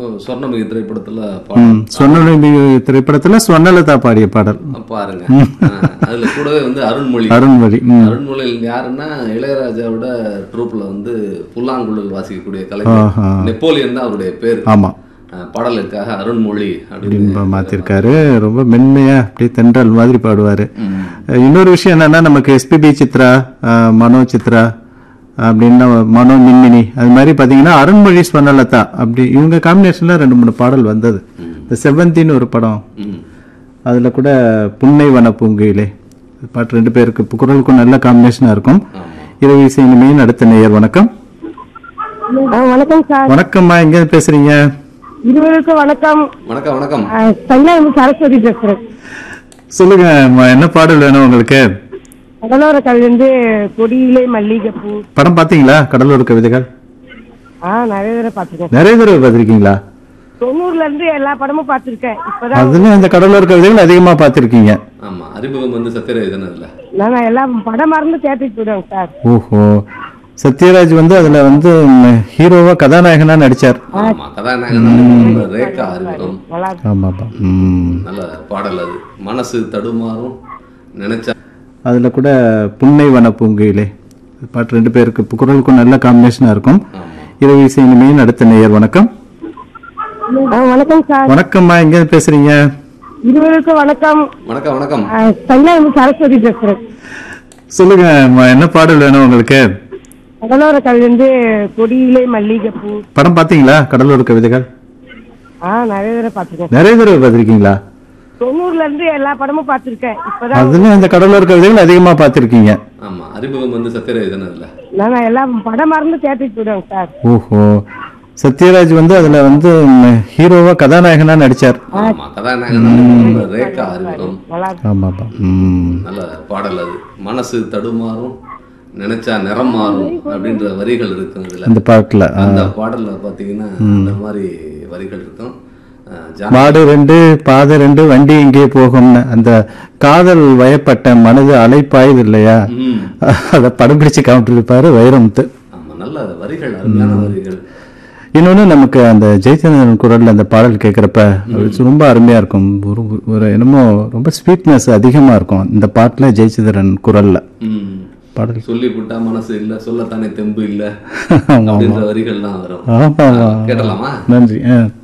சொர்ணமிகு திரைப்படத்துல பாடம் ம், சொர்ணலிபி திரைப்படத்துல சொர்ணலதா பாடிய பாடல் பாருங்க ஆ, அதுல கூடவே வந்து அருண்மொழி அருண்மொழி ம். அருண்மொழி யாருன்னா இளையராஜாவோட ட்ரூப்ல வந்து புல்லாங்குழல் வாசிக்கக்கூடிய கலைஞர் ஆஹா. நெப்போலியன் தான் அவருடைய பேர் ஆமா ஆ, பாடலுக்காக அருண்மொழி அப்படின்னு ரொம்ப மாத்திருக்காரு ரொம்ப மென்மையா அப்படியே தென்றல் மாதிரி பாடுவாரு ம். அஹ் இன்னொரு விஷயம் என்னன்னா நமக்கு எஸ்பிபி சித்ரா அஹ் மனோ சித்ரா அப்படின்னா மனோ மின்மினி அது மாதிரி பாத்தீங்கன்னா அருண்மொழி ஸ்வர்ணலதா அப்படி இவங்க காம்பினேஷன்ல ரெண்டு மூணு பாடல் வந்தது இந்த செவந்தின்னு ஒரு படம் ம். அதுல கூட புன்னை வன பூங்குயிலே இந்த பாட்டு ரெண்டு பேருக்கு குரலுக்கும் நல்ல காம்பினேஷனா இருக்கும் ஆமா இரவு இசை இனிமையின் அடுத்த நேயர் வணக்கம் ஆ, வணக்கம் சார் வணக்கம்மா எங்க பேசுறீங்க இருவருக்கும் வணக்கம் வணக்கம் வணக்கம் ஆ, சங்கராயம் சரஸ்வதி பேசுறேன் சொல்லுங்க அம்மா, என்ன பாடல் வேணும் உங்களுக்கு கடலோர கவிழ்ந்து கொடியிலே மல்லிகைப்பூ படம் பாத்தீங்களா கடலூர் கவிதைகள் ஆ நிறைய தடவை பார்த்துருக்கேன் நிறைய தடவை பார்த்திருக்கீங்களா தொண்ணூறுல இருந்து எல்லா படமும் பார்த்திருக்கேன் இப்பதான் அதுல இந்த கடலூர் கவிதைகள் அதிகமா பார்த்திருக்கீங்க ஆமா அறிமுகம் வந்து சத்யராஜன் அதுல நான் எல்லாம் படம் மறந்து தேட்டருக்கு போயிடுவேன் சார் ஓஹோ சத்யராஜ் வந்து அதுல வந்து ம், ஹீரோவா கதாநாயகனா நடிச்சார் ஆமா கதாநாயகன் ரேகா அறிமுகம் நல்லா இருக்கு. ஆமாப்பா ம். நல்ல பாடல் அது மனசு தடுமாறும் நினைச்சா அதுல கூட புன்னை வன பூங்குயிலே இந்த பாட்டு ரெண்டு பேருக்கு குரலுக்கும் நல்ல காம்பினேஷனா இருக்கும் ஆமா இரவு இசை இனிமையின் அடுத்த நேயர் வணக்கம் ஆ, வணக்கம் சார் வணக்கம்மா எங்க பேசுறீங்க இருவருக்கும் வணக்கம் வணக்கம் வணக்கம் ஆ, சங்கராயம் சரஸ்வதி பேசுறேன் சொல்லுங்க அம்மா, என்ன பாடல் வேணும் உங்களுக்கு கடலோர கவிழ்ந்து கொடியிலே மல்லிகைப்பூ படம் பாத்தீங்களா கடலூர் கவிதைகள் ஆ நிறைய தடவை பார்த்திருக்கேன் நிறைய தடவை பார்த்திருக்கீங்களா தொண்ணூறுல இருந்து எல்லா படமும் பார்த்திருக்கேன் இப்பதான் அதுல இந்த கடலூர் கவிதைகள் அதிகமா பார்த்திருக்கீங்க ஆமா அறிமுகம் வந்து சத்யராஜன் அதுல நான் எல்லாம் படம் மறந்து தேட்டருக்கு போயிடுவேன் சார் ஓஹோ சத்யராஜ் வந்து அதுல வந்து ம், ஹீரோவா கதாநாயகனா நடிச்சார் ஆமா கதாநாயகன் ரேகா அறிமுகம் நல்லா இருக்கு. ஆமாப்பா ம். நல்ல பாடல் அது மனசு தடுமாறும் நினைச்சா நிறம் மாறும் அப்படின்ற வரிகள் இருக்கும் இதுல அந்த பாட்டுல ஆ. அந்த பாடல்ல பாத்தீங்கன்னா அந்த மாதிரி வரிகள் இருக்கும் அஹ் ஜா- மாடு ரெண்டு பாதை ரெண்டு வண்டி எங்கே போகும்னு அந்த காதல் வயப்பட்ட மனது அலைப்பாயுது இல்லையா ம். அத படம் பிடிச்சு காமிட்டிருப்பாரு வைரமுத்து ஆமா நல்ல வரிகள் அருமையான வரிகள் இன்னொன்னு நமக்கு அந்த ஜெயச்சந்திரன் குரல்ல அந்த பாடல் கேட்கறப்ப அது ரொம்ப அருமையா இருக்கும் ஒரு ஒரு என்னமோ ரொம்ப ஸ்வீட்னஸ் அதிகமா இருக்கும் இந்த பாட்டுல ஜெயச்சந்திரன் குரல்ல ம். பாடல் சொல்லி விட்டா மனசு இல்ல சொல்லத்தானே தெம்பு இல்ல ஆமா அப்படின்ற வரிகள்லாம் வரும் ஆமா ஆமா கேட்டலாமா நன்றி ஆ